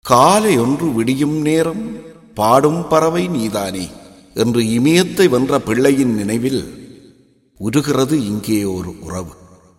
காலை ஒன்று விடியும் நேரம் பாடும் பறவை நீதானே என்று இமயத்தை வென்ற பிள்ளையின் நினைவில் உருகிறது இங்கே ஒரு உறவு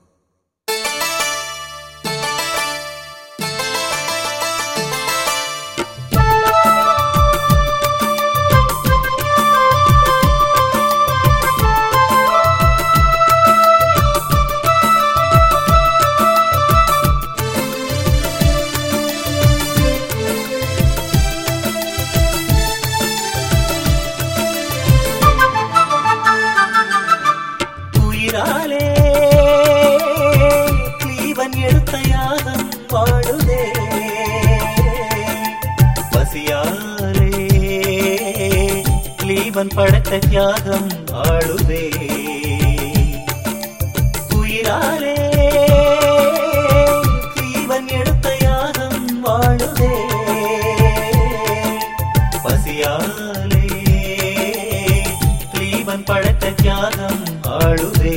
உயிராலே கிளீவன் எடுத்த யாகம் பாடுதே பசியாலே கிளீவன் படைத்த தியாகம் ஆடுதே உயிராலே கிளீவன் எடுத்த யாகம் வாழுதே பசியாலே கிளீவன் படைத்த தியாகம் ஆளுதே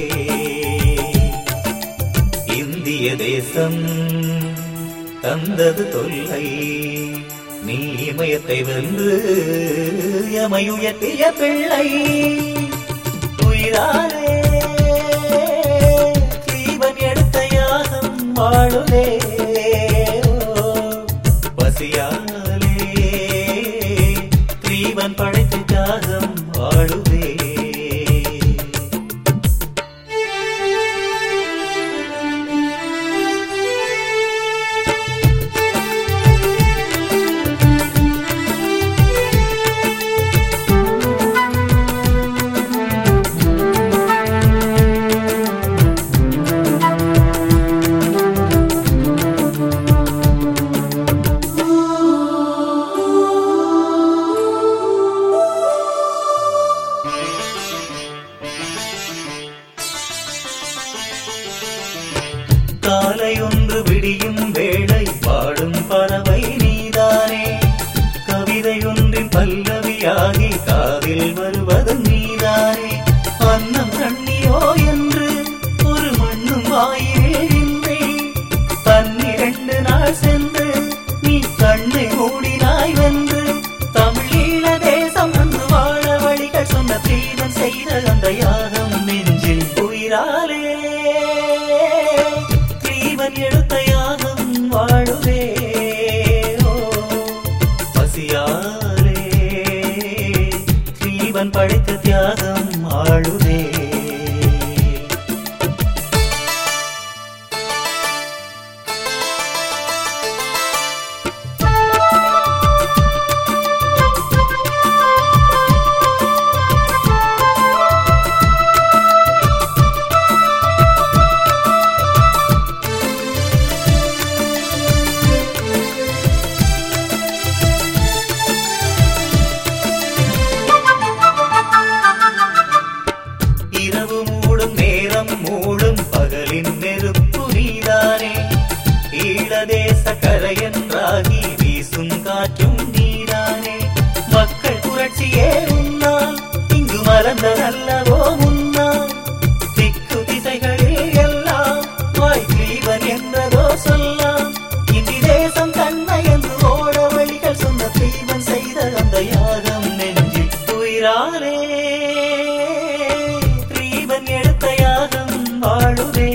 இந்திய தேசம் தந்தது தொல்லை நீ இமயத்தை வென்று எமையுயர்த்திய பிள்ளை உயிராலே ஜீவன் எடுத்த யாகம் வாழுதே பசியாலே ஜீவன் படைத்த தியாகம் வாழுதே காலை ஒன்று விடியும் வேளை பாடும் பறவை நீதானே கவிதை ஒன்றின் பல்லவியாகி காதில் வருவது நீதானே அன்னம் கண்ணியோ என்று ஒரு மண்ணும் வாயிலே இன்றி பன்னிரண்டு நாள் சென்று நீ கண்ணை மூடினாய் வென்று தமிழீழ தேசம் வந்து வாழ வழிகள் சொன்ன தீவன் செய்த அந்த யாகம் நெஞ்சில் உயிராலே தீவன் எடுத்த யாகம் வாழுதே ஓ, பசியாலே தீவன் படைத்த தியாகம் ஆளுதே இரவு மூடும் நேரம் மூடும் பகலின் நெருப்பு நீதானே ஈழதேச கரையன்றாகி வீசும் காற்றும் நீதானே மக்கள் புரட்சியே உன்னால் இங்கு மறந்ததல்லவோ முன்னால் திக்கு திசைகளில் எல்லாம் வாய் கிளீவன் என்றதோ சொல்லாம் இந்தி தேசம் தன்மை என்று ஓட வழிகள் சொன்ன தீவன் செய்த அந்த யாகம் நெஞ்சில் உயிராலே தீவன் எடுத்த யாகம் வாழுதே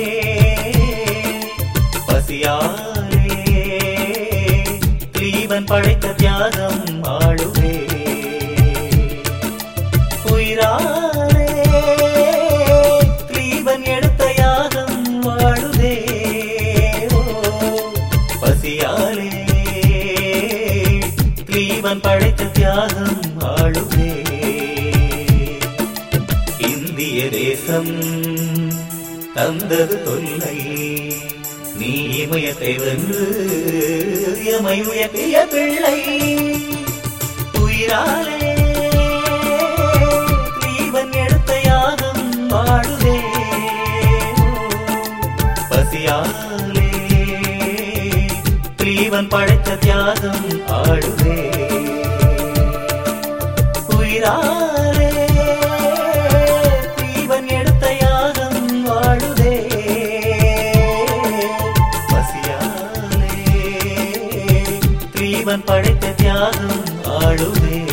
பசியாலே தீவன் படைத்த தியாகம் ஆளுதே உயிராலே தீவன் எடுத்த யாகம் வாழுதே ஓ, பசியாலே தீவன் படைத்த தியாகம் ஆளுதே இந்திய தேசம் தந்தது தொல்லை நீ இமயத்தை வென்று எமையுயர்த்திய பிள்ளை உயிராலே தீவன் எடுத்த யாகம் வாழுதே பசியாலே தீவன் படைத்த தியாகம் ஆடுதே உயிராலே தீவன் எடுத்த யாகம் வாழுதே ஜீவன் படைத்த தியாகம் ஆளுதே